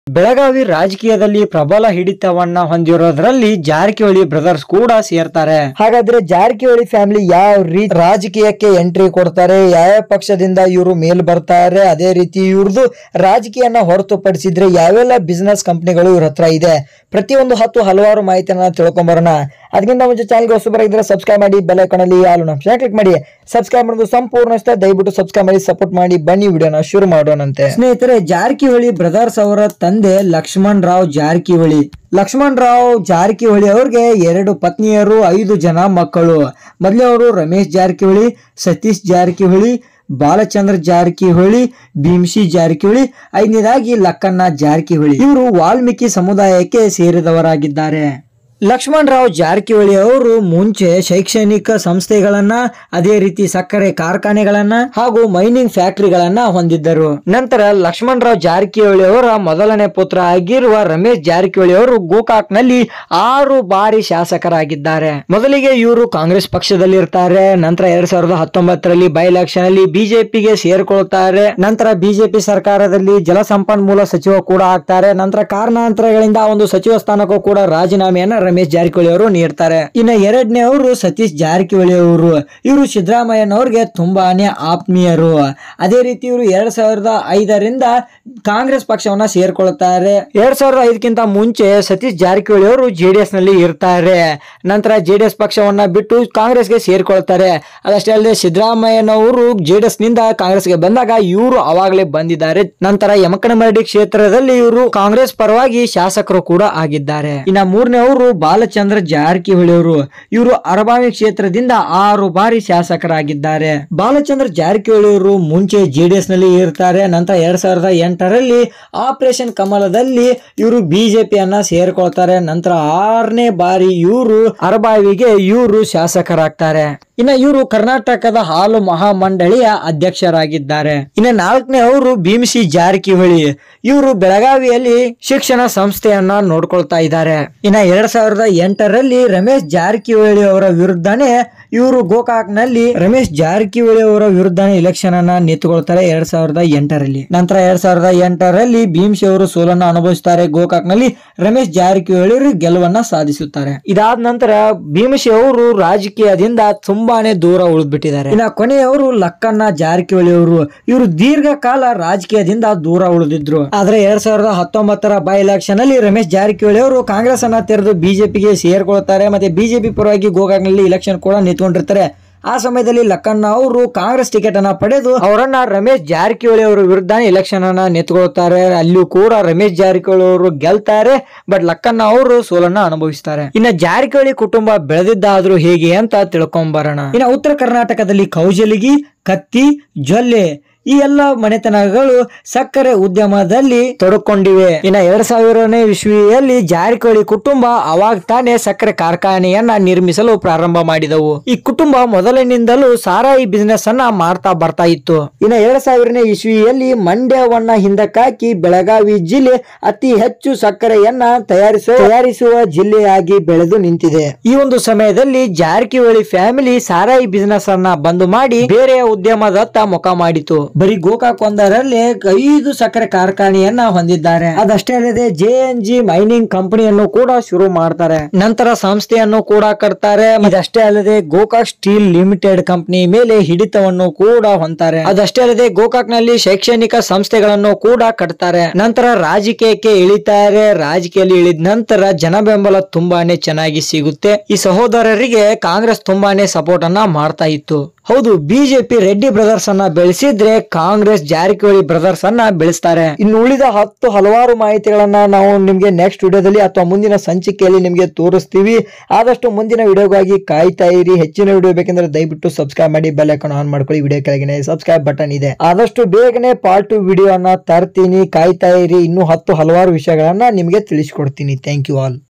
ಬೆಳಗಾವಿ ರಾಜಕೀಯದಲ್ಲಿ ಪ್ರಬಲ ಹಿಡಿತವನ್ನ ಹೊಂದಿರೋದ್ರಲ್ಲಿ ಜಾರಕಿಹೊಳಿ ಬ್ರದರ್ಸ್ ಕೂಡ ಸೇರ್ತಾರೆ ಹಾಗಾದ್ರೆ ಜಾರಕಿಹೊಳಿ ಫ್ಯಾಮಿಲಿ ಯಾವ ರೀತಿ ರಾಜಕೀಯಕ್ಕೆ ಎಂಟ್ರಿ ಕೊಡ್ತಾರೆ ಯಾವ ಪಕ್ಷದಿಂದ ಇವರು ಮೇಲ್ ಬರ್ತಾರೆ ಅದೇ ರೀತಿ ಇವ್ರದ್ದು ರಾಜಕೀಯನ ಹೊರತುಪಡಿಸಿದ್ರೆ ಯಾವೆಲ್ಲ ಬಿಸ್ನೆಸ್ ಕಂಪ್ನಿಗಳು ಇವ್ರ ಹತ್ರ ಇದೆ ಪ್ರತಿಯೊಂದು ಹತ್ತು ಹಲವಾರು ಮಾಹಿತಿಯನ್ನ ತಿಳ್ಕೊಂಬರೋಣ ಅದಕ್ಕಿಂತ ಮುಂಚೆ ಚಾನಲ್ಗೆ ಹೊಸಬರಾಗಿದ್ರೆ ಸಬ್ಸ್ಕ್ರೈಬ್ ಮಾಡಿ ಬೆಲ್ ಐಕಾನಲ್ಲಿ ಆಲ್ ಆಪ್ಷನ್ ಕ್ಲಿಕ್ ಮಾಡಿ ಸಬ್ಸ್ಕ್ರೈಬ್ ಮಾಡೋದು ಸಂಪೂರ್ಣ ಇಷ್ಟ ದಯವಿಟ್ಟು ಸಬ್ಸ್ಕ್ರೈಬ್ ಮಾಡಿ ಸಪೋರ್ಟ್ ಮಾಡಿ ಬನ್ನಿ ವಿಡಿಯೋನ ಶುರು ಮಾಡೋಣಂತೆ ಸ್ನೇಹಿತರೆ ಜಾರಕಿಹೊಳಿ ಬ್ರದರ್ಸ್ ಅವರ ತಂದೆ ಲಕ್ಷ್ಮಣ್ ರಾವ್ ಜಾರಕಿಹೊಳಿ ಲಕ್ಷ್ಮಣ್ ರಾವ್ ಜಾರಕಿಹೊಳಿ ಅವ್ರಿಗೆ ಎರಡು ಪತ್ನಿಯರು ಐದು ಜನ ಮಕ್ಕಳು ಮೊದಲೇ ಅವರು ರಮೇಶ್ ಜಾರಕಿಹೊಳಿ ಸತೀಶ್ ಜಾರಕಿಹೊಳಿ ಬಾಲಚಂದ್ರ ಜಾರಕಿಹೊಳಿ ಭೀಮ್ಸಿ ಜಾರಕಿಹೊಳಿ ಐದನೇದಾಗಿ ಲಕ್ಕಣ್ಣ ಜಾರಕಿಹೊಳಿ ಇವರು ವಾಲ್ಮೀಕಿ ಸಮುದಾಯಕ್ಕೆ ಸೇರಿದವರಾಗಿದ್ದಾರೆ ಲಕ್ಷ್ಮಣ್ ರಾವ್ ಜಾರಕಿಹೊಳಿ ಅವರು ಮುಂಚೆ ಶೈಕ್ಷಣಿಕ ಸಂಸ್ಥೆಗಳನ್ನ ಅದೇ ರೀತಿ ಸಕ್ಕರೆ ಕಾರ್ಖಾನೆಗಳನ್ನ ಹಾಗೂ ಮೈನಿಂಗ್ ಫ್ಯಾಕ್ಟರಿಗಳನ್ನ ಹೊಂದಿದ್ದರು ನಂತರ ಲಕ್ಷ್ಮಣ್ ರಾವ್ ಜಾರಕಿಹೊಳಿ ಅವರ ಮೊದಲನೇ ಪುತ್ರ ಆಗಿರುವ ರಮೇಶ್ ಜಾರಕಿಹೊಳಿ ಅವರು ಗೋಕಾಕ್ ನಲ್ಲಿ ಆರು ಬಾರಿ ಶಾಸಕರಾಗಿದ್ದಾರೆ ಮೊದಲಿಗೆ ಇವರು ಕಾಂಗ್ರೆಸ್ ಪಕ್ಷದಲ್ಲಿ ಇರ್ತಾರೆ ನಂತರ ಎರಡ್ ಸಾವಿರದ ಹತ್ತೊಂಬತ್ತರಲ್ಲಿ ಬೈ ಎಲೆಕ್ಷನ್ ಅಲ್ಲಿ ಬಿಜೆಪಿಗೆ ಸೇರ್ಕೊಳ್ತಾರೆ ನಂತರ ಬಿಜೆಪಿ ಸರ್ಕಾರದಲ್ಲಿ ಜಲಸಂಪನ್ಮೂಲ ಸಚಿವ ಕೂಡ ಆಗ್ತಾರೆ ನಂತರ ಕಾರಣಾಂತರಗಳಿಂದ ಆ ಒಂದು ಸಚಿವ ಸ್ಥಾನಕ್ಕೂ ಕೂಡ ರಾಜೀನಾಮೆಯನ್ನ ರಮೇಶ್ ಜಾರಕಿಹೊಳಿ ಅವರು ನೀಡ್ತಾರೆ ಇನ್ನ ಎರಡನೇ ಅವರು ಸತೀಶ್ ಜಾರಕಿಹೊಳಿ ಅವರು ಇವರು ಸಿದ್ದರಾಮಯ್ಯನವ್ರಿಗೆ ತುಂಬಾನೇ ಆತ್ಮೀಯರು ಅದೇ ರೀತಿ ಇವರು ಎರಡ್ ಸಾವಿರದ ಐದರಿಂದ ಕಾಂಗ್ರೆಸ್ ಪಕ್ಷವನ್ನ ಸೇರ್ಕೊಳ್ತಾರೆ ಎರಡ್ ಸಾವಿರದ ಐದಕ್ಕಿಂತ ಮುಂಚೆ ಸತೀಶ್ ಜಾರಕಿಹೊಳಿ ಅವರು ಜೆಡಿಎಸ್ ನಲ್ಲಿ ಇರ್ತಾರೆ ನಂತರ ಜೆಡಿಎಸ್ ಪಕ್ಷವನ್ನ ಬಿಟ್ಟು ಕಾಂಗ್ರೆಸ್ಗೆ ಸೇರ್ಕೊಳ್ತಾರೆ ಅದಷ್ಟೇ ಅಲ್ಲದೆ ಸಿದ್ದರಾಮಯ್ಯನವರು ಜೆಡಿಎಸ್ ನಿಂದ ಕಾಂಗ್ರೆಸ್ಗೆ ಬಂದಾಗ ಇವರು ಅವಾಗಲೇ ಬಂದಿದ್ದಾರೆ ನಂತರ ಯಮಕನಮರಡಿ ಕ್ಷೇತ್ರದಲ್ಲಿ ಇವರು ಕಾಂಗ್ರೆಸ್ ಪರವಾಗಿ ಶಾಸಕರು ಕೂಡ ಆಗಿದ್ದಾರೆ ಇನ್ನ ಮೂರನೇ ಅವರು ಬಾಲಚಂದ್ರ ಜಾರಕಿಹೊಳಿ ಅವರು ಇವರು ಅರಬಾವಿ ಕ್ಷೇತ್ರದಿಂದ ಆರು ಬಾರಿ ಶಾಸಕರಾಗಿದ್ದಾರೆ ಬಾಲಚಂದ್ರ ಜಾರಕಿಹೊಳಿ ಅವರು ಮುಂಚೆ ಜೆಡಿಎಸ್ ನಲ್ಲಿ ಇರ್ತಾರೆ ನಂತರ ಎರಡ್ ಸಾವಿರದ ಎಂಟರಲ್ಲಿ ಆಪರೇಷನ್ ಕಮಲದಲ್ಲಿ ಇವರು ಬಿಜೆಪಿಯನ್ನ ಸೇರ್ಕೊಳ್ತಾರೆ ನಂತರ ಆರನೇ ಬಾರಿ ಇವರು ಅರಬಾವಿಗೆ ಇವರು ಶಾಸಕರಾಗ್ತಾರೆ ಇನ್ನ ಇವರು ಕರ್ನಾಟಕದ ಹಾಲು ಮಹಾಮಂಡಳಿಯ ಅಧ್ಯಕ್ಷರಾಗಿದ್ದಾರೆ ಇನ್ನ ನಾಲ್ಕನೇ ಅವರು ಭೀಮಸಿ ಜಾರಕಿಹೊಳಿ ಇವರು ಬೆಳಗಾವಿಯಲ್ಲಿ ಶಿಕ್ಷಣ ಸಂಸ್ಥೆಯನ್ನ ನೋಡ್ಕೊಳ್ತಾ ಇದ್ದಾರೆ ಇನ್ನ ಎರಡ್ ಸಾವಿರದ ಎಂಟರಲ್ಲಿ ರಮೇಶ್ ಜಾರಕಿಹೊಳಿ ಅವರ ವಿರುದ್ಧನೇ ಇವರು ಗೋಕಾಕ್ ನಲ್ಲಿ ರಮೇಶ್ ಜಾರಕಿಹೊಳಿ ಅವರ ವಿರುದ್ಧನೇ ಎಲೆಕ್ಷನ್ ಅನ್ನ ನಿಂತುಕೊಳ್ತಾರೆ ಎರಡ್ ಸಾವಿರದ ಎಂಟರಲ್ಲಿ ನಂತರ ಎರಡ್ ಸಾವಿರದ ಎಂಟರಲ್ಲಿ ಭೀಮ್ಸಿ ಅವರು ಸೋಲನ್ನು ಅನುಭವಿಸುತ್ತಾರೆ ಗೋಕಾಕ್ ನಲ್ಲಿ ರಮೇಶ್ ಜಾರಕಿಹೊಳಿ ಅವರು ಗೆಲುವನ್ನ ಸಾಧಿಸುತ್ತಾರೆ ಇದಾದ ನಂತರ ಭೀಮಸಿ ಅವರು ರಾಜಕೀಯದಿಂದ ತುಂಬಾನೇ ದೂರ ಉಳಿದ್ಬಿಟ್ಟಿದ್ದಾರೆ ಇನ್ನ ಕೊನೆಯವರು ಲಕ್ಕಣ್ಣ ಜಾರಕಿಹೊಳಿ ಅವರು ಇವರು ದೀರ್ಘಕಾಲ ರಾಜಕೀಯದಿಂದ ದೂರ ಉಳಿದಿದ್ರು ಆದ್ರೆ ಎರಡ್ ಸಾವಿರದ ಹತ್ತೊಂಬತ್ತರ ಬೈ ಎಲೆಕ್ಷನ್ ಅಲ್ಲಿ ರಮೇಶ್ ಜಾರಕಿಹೊಳಿ ಅವರು ಕಾಂಗ್ರೆಸ್ ಅನ್ನ ತೆರೆದು ಬಿಜೆಪಿಗೆ ಸೇರ್ಕೊಳ್ತಾರೆ ಮತ್ತೆ ಬಿಜೆಪಿ ಪರವಾಗಿ ಗೋಕಾಕ್ ನಲ್ಲಿ ಇಲೆಕ್ಷನ್ ಕೂಡ ನಿಂತ್ಕೊಂಡಿರ್ತಾರೆ ಆ ಸಮಯದಲ್ಲಿ ಲಕ್ಕಣ್ಣ ಅವರು ಕಾಂಗ್ರೆಸ್ ಟಿಕೆಟ್ ಅನ್ನ ಪಡೆದು ಅವರನ್ನ ರಮೇಶ್ ಜಾರಕಿಹೊಳಿ ಅವರ ವಿರುದ್ಧ ಎಲೆಕ್ಷನ್ ಅನ್ನ ನಿಂತ್ಕೊಳ್ತಾರೆ ಅಲ್ಲಿಯೂ ಕೂಡ ರಮೇಶ್ ಜಾರಕಿಹೊಳಿ ಅವರು ಗೆಲ್ತಾರೆ ಬಟ್ ಲಕ್ಕಣ್ಣ ಅವರು ಸೋಲನ್ನ ಅನುಭವಿಸ್ತಾರೆ ಇನ್ನ ಜಾರಕಿಹೊಳಿ ಕುಟುಂಬ ಬೆಳೆದಿದ್ದಾದ್ರೂ ಹೇಗೆ ಅಂತ ತಿಳ್ಕೊಂಬರೋಣ ಇನ್ನ ಉತ್ತರ ಕರ್ನಾಟಕದಲ್ಲಿ ಕೌಜಲಿಗಿ ಕತ್ತಿ ಜೊಲ್ಲೆ ಈ ಎಲ್ಲ ಮನೆತನಗಳು ಸಕ್ಕರೆ ಉದ್ಯಮದಲ್ಲಿ ತೊಡಕೊಂಡಿವೆ ಇನ್ನ ಎರಡ್ ಸಾವಿರನೇ ಇಸ್ವಿಯಲ್ಲಿ ಜಾರಕಿಹೊಳಿ ಕುಟುಂಬ ಅವಾಗ ತಾನೇ ಸಕ್ಕರೆ ಕಾರ್ಖಾನೆಯನ್ನ ನಿರ್ಮಿಸಲು ಪ್ರಾರಂಭ ಮಾಡಿದವು ಈ ಕುಟುಂಬ ಮೊದಲಿನಿಂದಲೂ ಸಾರಾಯಿ ಬಿಸಿನೆಸ್ ಅನ್ನ ಮಾಡ್ತಾ ಬರ್ತಾ ಇತ್ತು ಇನ್ನ ಎರಡ್ ಸಾವಿರನೇ ಇಸ್ವಿಯಲ್ಲಿ ಮಂಡ್ಯವನ್ನ ಹಿಂದಕ್ಕಾಕಿ ಬೆಳಗಾವಿ ಜಿಲ್ಲೆ ಅತಿ ಹೆಚ್ಚು ಸಕ್ಕರೆಯನ್ನ ತಯಾರಿಸುವ ತಯಾರಿಸುವ ಜಿಲ್ಲೆಯಾಗಿ ಬೆಳೆದು ನಿಂತಿದೆ ಈ ಒಂದು ಸಮಯದಲ್ಲಿ ಜಾರಕಿಹೊಳಿ ಫ್ಯಾಮಿಲಿ ಸಾರಾಯಿ ಬಿಸಿನೆಸ್ ಅನ್ನ ಬಂದು ಮಾಡಿ ಬೇರೆ ಉದ್ಯಮದತ್ತ ಮುಖ ಮಾಡಿತು ಬರೀ ಗೋಕಾಕ್ ಒಂದರಲ್ಲಿ ಐದು ಸಕ್ಕರೆ ಕಾರ್ಖಾನೆಯನ್ನ ಹೊಂದಿದ್ದಾರೆ ಅದಷ್ಟೇ ಅಲ್ಲದೆ ಜೆ ಎನ್ ಜಿ ಮೈನಿಂಗ್ ಕಂಪನಿಯನ್ನು ಕೂಡ ಶುರು ಮಾಡ್ತಾರೆ ನಂತರ ಸಂಸ್ಥೆಯನ್ನು ಕೂಡ ಕಟ್ತಾರೆ ಇದಷ್ಟೇ ಅಲ್ಲದೆ ಗೋಕಾಕ್ ಸ್ಟೀಲ್ ಲಿಮಿಟೆಡ್ ಕಂಪನಿ ಮೇಲೆ ಹಿಡಿತವನ್ನು ಕೂಡ ಹೊಂತಾರೆ ಅದಷ್ಟೇ ಅಲ್ಲದೆ ಗೋಕಾಕ್ ನಲ್ಲಿ ಶೈಕ್ಷಣಿಕ ಸಂಸ್ಥೆಗಳನ್ನು ಕೂಡ ಕಟ್ತಾರೆ ನಂತರ ರಾಜಕೀಯಕ್ಕೆ ಇಳಿತಾರೆ ರಾಜಕೀಯದಲ್ಲಿ ಇಳಿದ ನಂತರ ಜನ ಬೆಂಬಲ ತುಂಬಾನೇ ಚೆನ್ನಾಗಿ ಸಿಗುತ್ತೆ ಈ ಸಹೋದರರಿಗೆ ಕಾಂಗ್ರೆಸ್ ತುಂಬಾನೇ ಸಪೋರ್ಟ್ ಅನ್ನ ಮಾಡ್ತಾ ಇತ್ತು ಹೌದು ಬಿಜೆಪಿ ರೆಡ್ಡಿ ಬ್ರದರ್ಸ್ ಅನ್ನ ಬೆಳೆಸಿದ್ರೆ ಕಾಂಗ್ರೆಸ್ ಜಾರಕಿಹೊಳಿ ಬ್ರದರ್ಸ್ ಅನ್ನ ಬೆಳೆಸ್ತಾರೆ ಇನ್ನು ಉಳಿದ ಹತ್ತು ಹಲವಾರು ಮಾಹಿತಿಗಳನ್ನ ನಾವು ನಿಮ್ಗೆ ನೆಕ್ಸ್ಟ್ ವಿಡಿಯೋದಲ್ಲಿ ಅಥವಾ ಮುಂದಿನ ಸಂಚಿಕೆಯಲ್ಲಿ ನಿಮ್ಗೆ ತೋರಿಸ್ತೀವಿ ಆದಷ್ಟು ಮುಂದಿನ ವಿಡಿಯೋಗಾಗಿ ಕಾಯ್ತಾ ಇರಿ ಹೆಚ್ಚಿನ ವಿಡಿಯೋ ಬೇಕೆಂದ್ರೆ ದಯವಿಟ್ಟು ಸಬ್ಸ್ಕ್ರೈಬ್ ಮಾಡಿ ಬೆಲ್ ಐಕಾನ್ ಆನ್ ಮಾಡ್ಕೊಳ್ಳಿ ವಿಡಿಯೋ ಕೆಳಗೆ ಸಬ್ಸ್ಕ್ರೈಬ್ ಬಟನ್ ಇದೆ ಆದಷ್ಟು ಬೇಗನೆ ಪಾರ್ಟ್ ಟು ವಿಡಿಯೋ ಅನ್ನ ತರ್ತೀನಿ ಕಾಯ್ತಾ ಇರಿ ಇನ್ನು ಹತ್ತು ಹಲವಾರು ವಿಷಯಗಳನ್ನ ನಿಮ್ಗೆ ತಿಳಿಸ್ಕೊಡ್ತೀನಿ ಥ್ಯಾಂಕ್ ಯು ಆಲ್